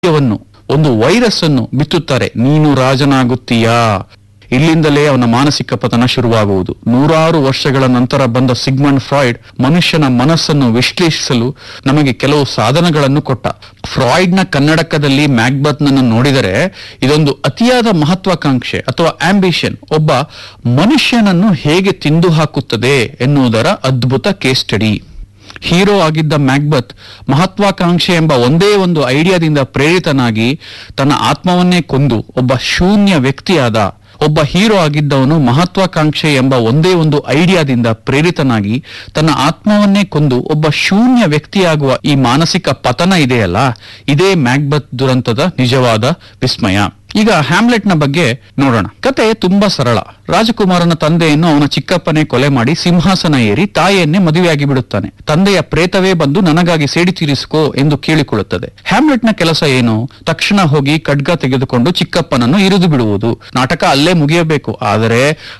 ವನ್ನು ಒಂದು ವೈರಸ್ ಅನ್ನು ಬಿತ್ತುತ್ತಾರೆ ನೀನು ರಾಜನಾಗುತ್ತೀಯಾ ಇಲ್ಲಿಂದಲೇ ಅವನ ಮಾನಸಿಕ ಪತನ ಶುರುವಾಗುವುದು ನೂರಾರು ವರ್ಷಗಳ ನಂತರ ಬಂದ ಸಿಗ್ಮಂಡ್ ಫ್ರಾಯ್ಡ್ ಮನುಷ್ಯನ ಮನಸ್ಸನ್ನು ವಿಶ್ಲೇಷಿಸಲು ನಮಗೆ ಕೆಲವು ಸಾಧನಗಳನ್ನು ಕೊಟ್ಟ ಫ್ರಾಯ್ಡ್ನ ಕನ್ನಡಕದಲ್ಲಿ ಮ್ಯಾಕ್ಬತ್ನನ್ನು ನೋಡಿದರೆ ಇದೊಂದು ಅತಿಯಾದ ಮಹತ್ವಾಕಾಂಕ್ಷೆ ಅಥವಾ ಆಂಬಿಷನ್ ಒಬ್ಬ ಮನುಷ್ಯನನ್ನು ಹೇಗೆ ತಿಂದು ಹಾಕುತ್ತದೆ ಎನ್ನುವುದರ ಅದ್ಭುತ ಕೇಸ್ ಸ್ಟಡಿ ಹೀರೋ ಆಗಿದ್ದ ಮ್ಯಾಕ್ಬತ್ ಮಹತ್ವಾಕಾಂಕ್ಷೆ ಎಂಬ ಒಂದೇ ಒಂದು ಐಡಿಯಾದಿಂದ ಪ್ರೇರಿತನಾಗಿ ತನ್ನ ಆತ್ಮವನ್ನೇ ಕೊಂದು ಒಬ್ಬ ಶೂನ್ಯ ವ್ಯಕ್ತಿಯಾದ ಒಬ್ಬ ಹೀರೋ ಆಗಿದ್ದವನು ಮಹತ್ವಾಕಾಂಕ್ಷೆ ಎಂಬ ಒಂದೇ ಒಂದು ಐಡಿಯಾದಿಂದ ಪ್ರೇರಿತನಾಗಿ ತನ್ನ ಆತ್ಮವನ್ನೇ ಕೊಂದು ಒಬ್ಬ ಶೂನ್ಯ ವ್ಯಕ್ತಿಯಾಗುವ ಈ ಮಾನಸಿಕ ಪತನ ಇದೆಯಲ್ಲ ಇದೇ ಮ್ಯಾಕ್ಬತ್ ದುರಂತದ ನಿಜವಾದ ವಿಸ್ಮಯ ಈಗ ಹ್ಯಾಮ್ಲೆಟ್ನ ಬಗ್ಗೆ ನೋಡೋಣ ಕತೆ ತುಂಬಾ ಸರಳ ರಾಜಕುಮಾರನ ತಂದೆಯನ್ನು ಅವನ ಚಿಕ್ಕಪ್ಪನೇ ಕೊಲೆ ಮಾಡಿ ಸಿಂಹಾಸನ ಏರಿ ತಾಯಿಯನ್ನೇ ಮದುವೆಯಾಗಿ ಬಿಡುತ್ತಾನೆ ತಂದೆಯ ಪ್ರೇತವೇ ಬಂದು ನನಗಾಗಿ ಸೇಡಿ ತೀರಿಸಿಕೋ ಎಂದು ಕೇಳಿಕೊಳ್ಳುತ್ತದೆ ಹ್ಯಾಮ್ಲೆಟ್ನ ಕೆಲಸ ಏನು ತಕ್ಷಣ ಹೋಗಿ ಖಡ್ಗ ತೆಗೆದುಕೊಂಡು ಚಿಕ್ಕಪ್ಪನನ್ನು ಇರಿದು ಬಿಡುವುದು ನಾಟಕ ಅಲ್ಲೇ ಮುಗಿಯಬೇಕು ಆದರೆ